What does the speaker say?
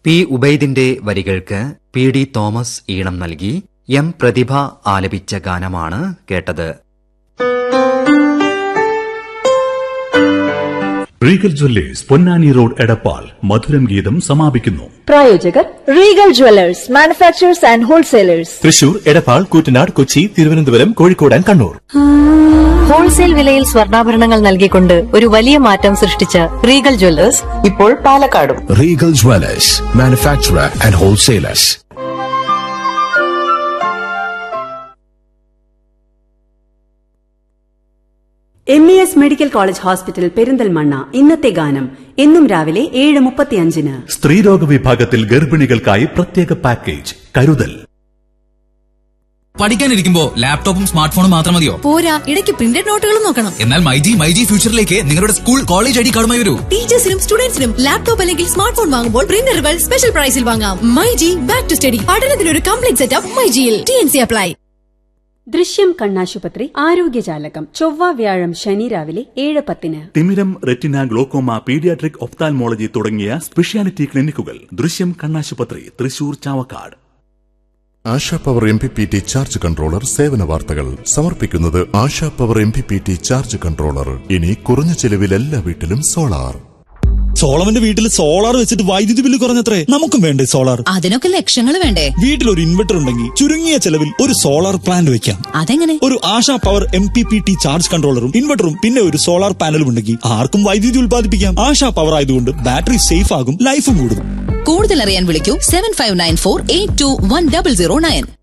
P ഉബൈദിന്റെ വരികൾക്ക് P D Thomas ഈണം നൽകി എം പ്രതിഭ ആലപിച്ച ഗാനമാണ് കേട്ടത് Regal Jewellers Ponnani road Edappal മധുരം ഗീതം സമാപിക്കുന്നു പ്രായോജകർ Regal Jewellers manufacturers and wholesalers Thrissur Edappal Koottanad Kochi Thiruvananthapuram Kozhikode and Kannur wholesale വിലയിൽ സ്വർണ്ണാഭരണങ്ങൾ നൽകിക്കൊണ്ട് ഒരു വലിയ മാറ്റം സൃഷ്ടിച്ച റീഗൽ ജ്വല്ലേഴ്സ് ഇപ്പോൾ പാലക്കാടും Regal Dwellers, manufacturer and wholesalers. M E S medical college hospital Perinthalmanna ഇന്നത്തെ ഗാനം എന്നും രാവിലെ ഏഴ് മുപ്പത്തിയഞ്ചിന് സ്ത്രീരോഗ വിഭാഗത്തിൽ ഗർഭിണികൾക്കായി പ്രത്യേക പാക്കേജ് കരുതൽ പഠിക്കാനിരിക്കുമ്പോ ലാപ്ടോപ്പും സ്മാർട്ട് ഫോണും മാത്രം മതിയോ പോരാ ഇടയ്ക്ക് പ്രിന്റഡ് നോട്ടുകളും നോക്കണം എന്നാൽ മൈജി മൈജി ഫ്യൂച്ചറിലേക്ക് നിങ്ങളുടെ സ്കൂൾ കോളേജ് ഐ ഡി കാർഡുമായി വരൂ ടീച്ചേഴ്സിനും സ്റ്റുഡൻസിനും ലാപ്ടോപ്പ് അല്ലെങ്കിൽ സ്മാർട്ട് ഫോൺ വാങ്ങുമ്പോൾ പ്രിന്ററുകൾ സ്പെഷ്യൽ പ്രൈസിൽ വാങ്ങാം മൈജി ബാക്ക് ടു സ്റ്റഡി പഠനത്തിനൊരു കംപ്ലീറ്റ് സെറ്റപ്പ് മൈജിയിൽ T N C apply Drishyam കണ്ണാശുപത്രി ആരോഗ്യജാലകം ചൊവ്വ വ്യാഴം ശനി രാവിലെ ഏഴ് പത്തിന് തിമിരം റെറ്റിന ഗ്ലോക്കോമ പീഡിയാട്രിക് ഒഫ്താൽമോളജി തുടങ്ങിയ സ്പെഷ്യാലിറ്റി ക്ലിനിക്കുകൾ ദൃശ്യം കണ്ണാശുപത്രി Thrissur Chavakkad Asha power M P P T charge controller സേവന വാർത്തകൾ സമർപ്പിക്കുന്നത് Asha power M P P T charge controller ഇനി കുറഞ്ഞ ചെലവിൽ എല്ലാ വീട്ടിലും സോളാർ സോളമന്റെ വീട്ടിൽ സോളാർ വെച്ചിട്ട് വൈദ്യുതി ബില്ല് കുറഞ്ഞത്രേ നമുക്കും വേണ്ടേ സോളാർ അതിനൊക്കെ ലക്ഷങ്ങൾ വേണ്ടേ വീട്ടിൽ ഒരു ഇൻവെർട്ടർ ഉണ്ടെങ്കിൽ ചുരുങ്ങിയ ചെലവിൽ ഒരു സോളാർ പ്ലാന്റ് വെക്കാം അതെങ്ങനെ ഒരു Asha power M P P T charge കൺട്രോളറും ഇൻവെർട്ടറും പിന്നെ ഒരു സോളാർ പാനലും ഉണ്ടെങ്കിൽ ആർക്കും വൈദ്യുതി ഉൽപ്പാദിപ്പിക്കാം ആശാ പവർ ആയതുകൊണ്ട് ബാറ്ററി സേഫ് ആകും ലൈഫും കൂടും കൂടുതൽ അറിയാൻ വിളിക്കൂ seven five nine four eight two one double zero nine